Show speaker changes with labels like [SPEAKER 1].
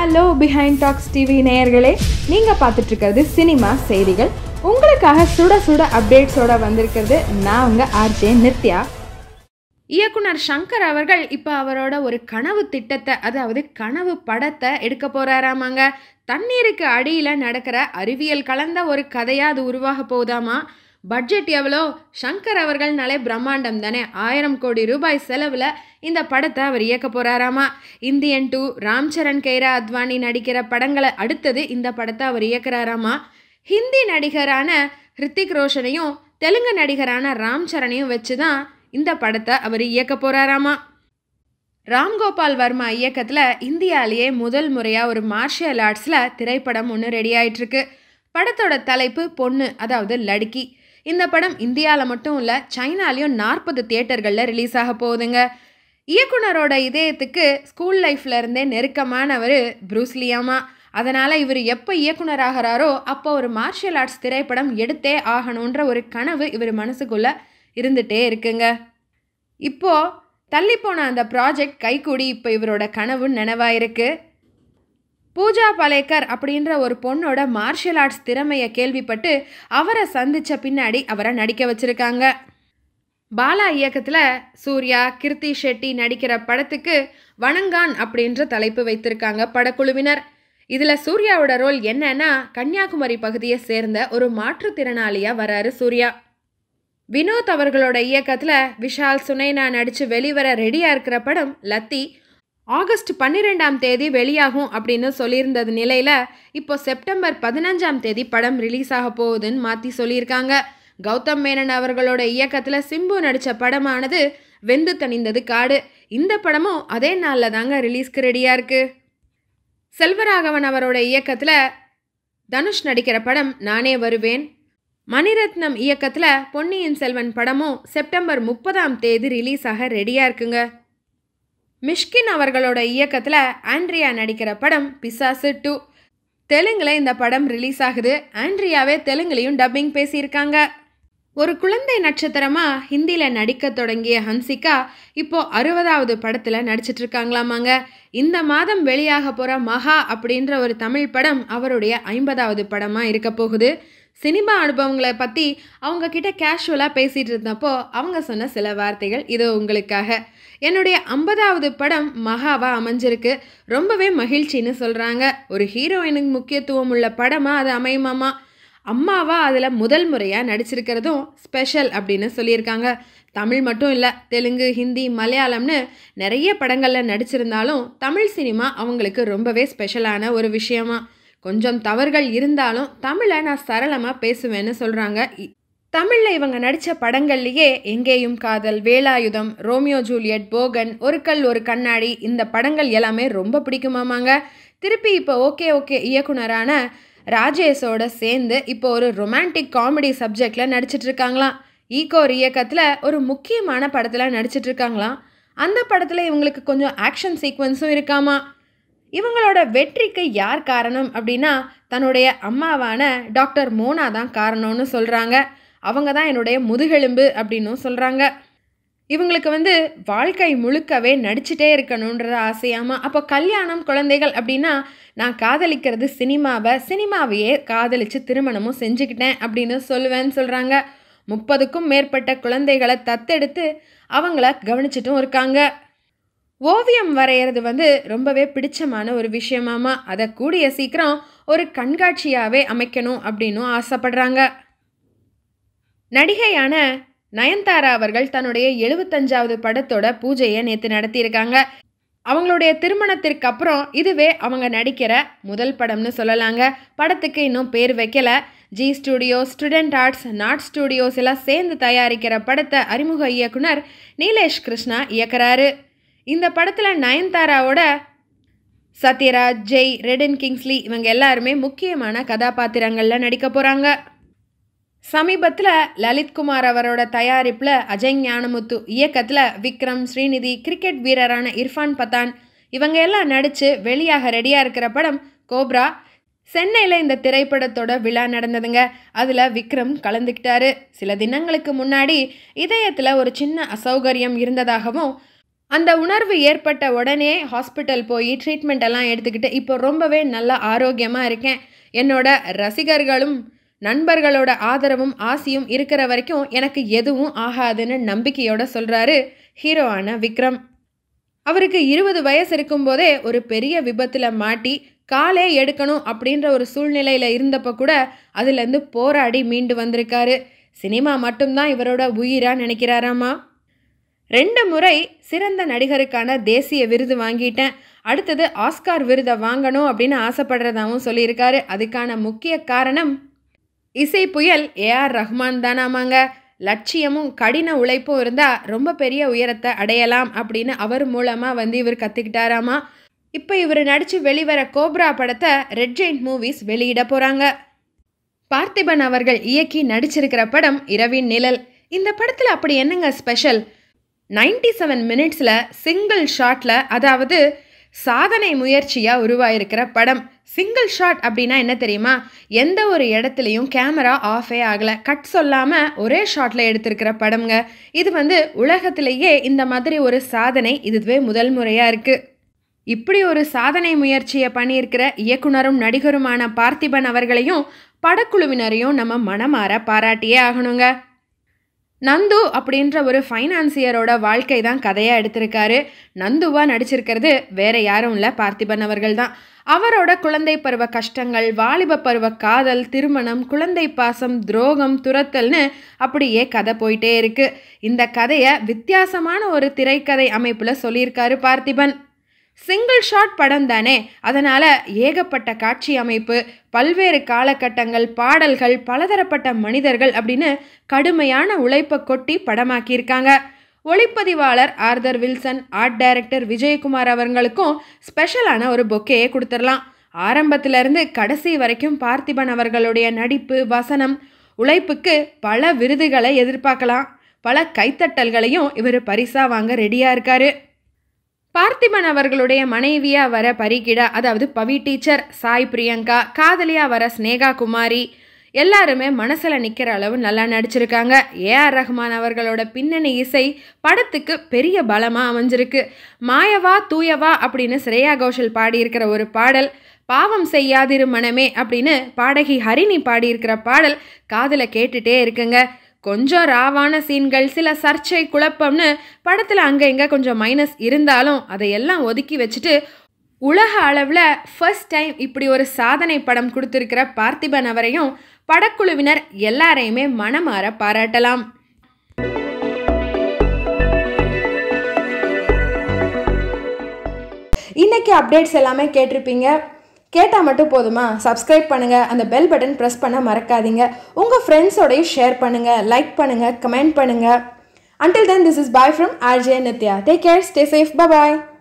[SPEAKER 1] hello behind tax TV நேயர்களே நீங்கள் பார்த்துட்டு இருக்கிறது சினிமா செய்திகள் உங்களுக்காக சுட சுட அப்டேட்ஸோட வந்திருக்கிறது நான் உங்கள் ஆர்ஜே நித்யா இயக்குனர் சங்கர் அவர்கள் இப்போ அவரோட ஒரு கனவு திட்டத்தை அதாவது கனவு படத்தை எடுக்க போறாராமாங்க தண்ணீருக்கு அடியில் நடக்கிற அறிவியல் கலந்த ஒரு கதையாக அது உருவாக போகுதாமா பட்ஜெட் எவ்வளோ சங்கர் அவர்கள்னாலே பிரம்மாண்டம் தானே ஆயிரம் கோடி ரூபாய் செலவில் இந்த படத்தை அவர் இயக்க போறாராமா இந்தியன் டூ ராம் சரண் கைரா அத்வானி நடிக்கிற படங்களை அடுத்தது இந்த படத்தை அவர் இயக்குறாராமா ஹிந்தி நடிகரான ஹிருத்திக் ரோஷனையும் தெலுங்கு நடிகரான ராம் சரணையும் வச்சு தான் இந்த படத்தை அவர் இயக்க போறாராமா ராம்கோபால் வர்மா இயக்கத்தில் இந்தியாலேயே முதல் முறையாக ஒரு மார்ஷியல் ஆர்ட்ஸில் திரைப்படம் ஒன்று ரெடி ஆயிட்டிருக்கு படத்தோட தலைப்பு பொண்ணு அதாவது லடுக்கி இந்த படம் இந்தியாவில் மட்டும் இல்லை சைனாலேயும் நாற்பது தியேட்டர்களில் ரிலீஸ் ஆக போகுதுங்க இயக்குனரோட இதயத்துக்கு ஸ்கூல் லைஃப்ல இருந்தே நெருக்கமானவர் ப்ரூஸ்லியாமா அதனால் இவர் எப்போ இயக்குனர் ஆகிறாரோ அப்போ ஒரு மார்ஷியல் ஆர்ட்ஸ் திரைப்படம் எடுத்தே ஆகணுன்ற ஒரு கனவு இவர் மனசுக்குள்ளே இருந்துகிட்டே இருக்குங்க இப்போ தள்ளிப்போன அந்த ப்ராஜெக்ட் கைகூடி இப்போ இவரோட கனவு நினைவாயிருக்கு பூஜா பலேக்கர் அப்படின்ற ஒரு பொண்ணோட மார்ஷியல் ஆர்ட்ஸ் திறமையை கேள்விப்பட்டு அவரை சந்திச்ச பின்னாடி அவரை நடிக்க வச்சிருக்காங்க பாலா இயக்கத்தில் சூர்யா கிருத்தி ஷெட்டி நடிக்கிற படத்துக்கு வணங்கான் அப்படின்ற தலைப்பு வைத்திருக்காங்க படக்குழுவினர் இதில் சூர்யாவோட ரோல் என்னன்னா கன்னியாகுமரி பகுதியை சேர்ந்த ஒரு மாற்றுத்திறனாளியாக வராரு சூர்யா வினோத் அவர்களோட இயக்கத்தில் விஷால் சுனைனா நடித்து வெளிவர ரெடியாக இருக்கிற படம் லத்தி ஆகஸ்ட் பன்னிரெண்டாம் தேதி வெளியாகும் அப்படின்னு சொல்லியிருந்தது நிலையில் இப்போ செப்டம்பர் பதினஞ்சாம் தேதி படம் ரிலீஸ் ஆக போகுதுன்னு மாற்றி சொல்லியிருக்காங்க கௌதம் மேனன் அவர்களோட இயக்கத்தில் சிம்பு நடித்த படமானது வெந்து தணிந்தது காடு இந்த படமும் அதே நாளில் தாங்க ரிலீஸ்க்கு ரெடியாக இருக்குது செல்வராகவன் அவரோட இயக்கத்தில் தனுஷ் நடிக்கிற படம் நானே வருவேன் மணிரத்னம் இயக்கத்தில் பொன்னியின் செல்வன் படமும் செப்டம்பர் முப்பதாம் தேதி ரிலீஸ் ஆக ரெடியாக இருக்குங்க மிஷ்கின் அவர்களோட இயக்கத்தில் ஆண்ட்ரியா நடிக்கிற படம் பிசாசு டூ தெலுங்கில் இந்த படம் ரிலீஸ் ஆகுது ஆண்ட்ரியாவே தெலுங்குலையும் டப்பிங் பேசியிருக்காங்க ஒரு குழந்தை நட்சத்திரமாக ஹிந்தியில் நடிக்க தொடங்கிய ஹன்சிகா இப்போ அறுபதாவது படத்தில் நடிச்சிட்டு இருக்காங்களாமாங்க இந்த மாதம் வெளியாக போகிற மகா அப்படின்ற ஒரு தமிழ் படம் அவருடைய ஐம்பதாவது படமாக இருக்க போகுது சினிமா அனுபவங்களை பற்றி அவங்க கிட்ட கேஷுவலாக பேசிகிட்டு இருந்தப்போ அவங்க சொன்ன சில வார்த்தைகள் இது உங்களுக்காக என்னுடைய ஐம்பதாவது படம் மகாவா அமைஞ்சிருக்கு ரொம்பவே மகிழ்ச்சின்னு சொல்கிறாங்க ஒரு ஹீரோயினுக்கு முக்கியத்துவம் உள்ள படமாக அது அமையுமாமா அம்மாவா அதில் முதல் முறையாக நடிச்சிருக்கிறதும் ஸ்பெஷல் அப்படின்னு சொல்லியிருக்காங்க தமிழ் மட்டும் இல்லை தெலுங்கு ஹிந்தி மலையாளம்னு நிறைய படங்களில் நடிச்சிருந்தாலும் தமிழ் சினிமா அவங்களுக்கு ரொம்பவே ஸ்பெஷலான ஒரு விஷயமா கொஞ்சம் தவறுகள் இருந்தாலும் தமிழை நான் சரளமாக பேசுவேன்னு சொல்கிறாங்க தமிழில் இவங்க நடித்த படங்கள்லேயே எங்கேயும் காதல் வேலாயுதம் ரோமியோ ஜூலியட் போகன் ஒரு கல் ஒரு கண்ணாடி இந்த படங்கள் எல்லாமே ரொம்ப பிடிக்குமாமாங்க திருப்பி இப்போ ஓகே ஓகே இயக்குனரான ராஜேஷோட சேர்ந்து இப்போ ஒரு ரொமான்டிக் காமெடி சப்ஜெக்டில் நடிச்சிட்டு இருக்காங்களாம் ஈகோர் இயக்கத்தில் ஒரு முக்கியமான படத்தில் நடிச்சிட்டு இருக்காங்களாம் அந்த படத்தில் இவங்களுக்கு கொஞ்சம் ஆக்ஷன் சீக்வன்ஸும் இருக்காமா இவங்களோட வெற்றிக்கு யார் காரணம் அப்படின்னா தன்னுடைய அம்மாவான டாக்டர் மோனா தான் காரணம்னு சொல்கிறாங்க அவங்க தான் என்னுடைய முதுகெலும்பு அப்படின்னும் சொல்கிறாங்க இவங்களுக்கு வந்து வாழ்க்கை முழுக்கவே நடிச்சுட்டே இருக்கணுன்ற ஆசையாமா அப்போ கல்யாணம் குழந்தைகள் அப்படின்னா நான் காதலிக்கிறது சினிமாவை சினிமாவையே காதலித்து திருமணமும் செஞ்சுக்கிட்டேன் அப்படின்னு சொல்லுவேன்னு சொல்கிறாங்க முப்பதுக்கும் மேற்பட்ட குழந்தைகளை தத்தெடுத்து அவங்கள கவனிச்சிட்டும் இருக்காங்க ஓவியம் வரைகிறது வந்து ரொம்பவே பிடிச்சமான ஒரு விஷயமாமா அதை கூடிய சீக்கிரம் ஒரு கண்காட்சியாகவே அமைக்கணும் அப்படின்னும் ஆசைப்படுறாங்க நடிகையான நயன்தாரா அவர்கள் தன்னுடைய எழுபத்தஞ்சாவது படத்தோட பூஜையை நேற்று நடத்தியிருக்காங்க அவங்களுடைய திருமணத்திற்கு அப்புறம் இதுவே அவங்க நடிக்கிற முதல் படம்னு சொல்லலாங்க படத்துக்கு இன்னும் பேர் வைக்கல ஜி ஸ்டுடியோ ஸ்டூடெண்ட் ஆர்ட்ஸ் நாட் ஸ்டுடியோஸ் எல்லாம் சேர்ந்து தயாரிக்கிற படத்தை அறிமுக இயக்குனர் நீலேஷ் கிருஷ்ணா இயக்குறாரு இந்த படத்தில் நயன்தாராவோட சத்யராஜ் ஜெய் ரெடன் கிங்ஸ்லி இவங்க எல்லாருமே முக்கியமான கதாபாத்திரங்களில் நடிக்க போகிறாங்க சமீபத்தில் லலித்குமார் அவரோட தயாரிப்பில் அஜய் ஞானமுத்து இயக்கத்தில் விக்ரம் ஸ்ரீநிதி கிரிக்கெட் வீரரான இர்ஃபான் பத்தான் இவங்க எல்லாம் நடித்து வெளியாக ரெடியாக இருக்கிற படம் கோப்ரா சென்னையில் இந்த திரைப்படத்தோட விழா நடந்ததுங்க அதில் விக்ரம் கலந்துக்கிட்டாரு சில தினங்களுக்கு முன்னாடி இதயத்தில் ஒரு சின்ன அசௌகரியம் இருந்ததாகவும் அந்த உணர்வு ஏற்பட்ட உடனே ஹாஸ்பிட்டல் போய் ட்ரீட்மெண்ட் எல்லாம் எடுத்துக்கிட்டு இப்போ ரொம்பவே நல்ல ஆரோக்கியமாக இருக்கேன் என்னோட ரசிகர்களும் நண்பர்களோட ஆதரவும் ஆசையும் இருக்கிற வரைக்கும் எனக்கு எதுவும் ஆகாதுன்னு நம்பிக்கையோட சொல்கிறாரு ஹீரோவான விக்ரம் அவருக்கு இருபது வயசு இருக்கும்போதே ஒரு பெரிய விபத்தில் மாட்டி காலே எடுக்கணும் அப்படின்ற ஒரு சூழ்நிலையில் இருந்தப்போ கூட அதுலேருந்து போராடி மீண்டு வந்திருக்காரு சினிமா மட்டும்தான் இவரோட உயிராக நினைக்கிறாராமா ரெண்டு முறை சிறந்த நடிகருக்கான தேசிய விருது வாங்கிட்டேன் அடுத்தது ஆஸ்கார் விருதை வாங்கணும் அப்படின்னு ஆசைப்படுறதாகவும் சொல்லியிருக்காரு அதுக்கான முக்கிய காரணம் இசை புயல் ஏஆர் ரஹ்மான் தானாமாங்க லட்சியமும் கடின உழைப்பும் இருந்தால் ரொம்ப பெரிய உயரத்தை அடையலாம் அப்படின்னு அவர் மூலமாக வந்து இவர் கற்றுக்கிட்டாராமா இப்போ இவர் நடித்து வெளிவர கோப்ரா படத்தை ரெட் ஜெயிண்ட் மூவிஸ் வெளியிட போகிறாங்க பார்த்திபன் அவர்கள் இயக்கி நடிச்சிருக்கிற படம் இரவின் நிழல் இந்த படத்தில் அப்படி என்னங்க ஸ்பெஷல் நைன்டி செவன் மினிட்ஸில் சிங்கிள் ஷாட்டில் அதாவது சாதனை முயற்சியாக உருவாயிருக்கிற படம் சிங்கிள் ஷாட் அப்படின்னா என்ன தெரியுமா எந்த ஒரு இடத்துலையும் கேமரா ஆஃபே ஆகலை கட் சொல்லாமல் ஒரே ஷாட்டில் எடுத்திருக்கிற படம்ங்க இது வந்து உலகத்திலேயே இந்த மாதிரி ஒரு சாதனை இதுவே முதல் முறையாக இருக்குது இப்படி ஒரு சாதனை முயற்சியை பண்ணியிருக்கிற இயக்குனரும் நடிகருமான பார்த்திபன் அவர்களையும் படக்குழுவினரையும் நம்ம மனமாற பாராட்டியே ஆகணுங்க நந்து அப்படின்ற ஒரு ஃபைனான்சியரோட வாழ்க்கை தான் கதையாக எடுத்திருக்காரு நந்துவா நடிச்சிருக்கிறது வேற யாரும் இல்லை பார்த்திபன் அவர்கள் தான் அவரோட குழந்தை பருவ கஷ்டங்கள் வாலிப பருவ காதல் திருமணம் குழந்தை பாசம் துரோகம் துரத்தல்னு அப்படியே கதை போயிட்டே இருக்கு இந்த கதையை வித்தியாசமான ஒரு திரைக்கதை அமைப்பில் சொல்லியிருக்காரு பார்த்திபன் சிங்கிள் ஷாட் படம் தானே அதனால் ஏகப்பட்ட காட்சி அமைப்பு பல்வேறு காலகட்டங்கள் பாடல்கள் பலதரப்பட்ட மனிதர்கள் அப்படின்னு கடுமையான உழைப்பை கொட்டி படமாக்கியிருக்காங்க ஒளிப்பதிவாளர் ஆர்தர் வில்சன் ஆர்ட் டைரக்டர் விஜயகுமார் அவர்களுக்கும் ஸ்பெஷலான ஒரு பொக்கையை கொடுத்துடலாம் ஆரம்பத்திலிருந்து கடைசி வரைக்கும் பார்த்திபன் அவர்களுடைய நடிப்பு வசனம் உழைப்புக்கு பல விருதுகளை எதிர்பார்க்கலாம் பல கைத்தட்டல்களையும் இவர் பரிசாக வாங்க ரெடியாக இருக்காரு பார்த்திபன் அவர்களுடைய மனைவியா வர பரிகிடா அதாவது பவி டீச்சர் சாய் பிரியங்கா காதலியா வர ஸ்னேகா குமாரி எல்லாருமே மனசில் நிற்கிற அளவு நல்லா நடிச்சிருக்காங்க ஏஆர் ரஹ்மான் அவர்களோட பின்னணி இசை படத்துக்கு பெரிய பலமாக அமைஞ்சிருக்கு மாயவா தூயவா அப்படின்னு ஸ்ரேயா கோஷல் பாடியிருக்கிற ஒரு பாடல் பாவம் செய்யாதிரு மனமே அப்படின்னு பாடகி ஹரிணி பாடியிருக்கிற பாடல் காதில் கேட்டுட்டே இருக்குங்க கொஞ்சம் ராவான சீன்கள் சில சர்ச்சை குழப்பம்னு படத்தில் அங்கே இங்கே கொஞ்சம் மைனஸ் இருந்தாலும் அதையெல்லாம் ஒதுக்கி வச்சுட்டு உலக அளவில் ஃபர்ஸ்ட் டைம் இப்படி ஒரு சாதனை படம் கொடுத்துருக்கிற பார்த்திபன் அவரையும் படக்குழுவினர் எல்லாரையுமே மனமாற பாராட்டலாம் இன்னைக்கு அப்டேட்ஸ் எல்லாமே கேட்டிருப்பீங்க கேட்டால் மட்டும் போதுமா சப்ஸ்கிரைப் பண்ணுங்கள் அந்த பெல் பட்டன் ப்ரெஸ் பண்ண மறக்காதீங்க உங்கள் ஃப்ரெண்ட்ஸோடையும் ஷேர் பண்ணுங்கள் லைக் பண்ணுங்கள் கமெண்ட் பண்ணுங்கள் until then this is bye from RJ Nithya take care stay safe bye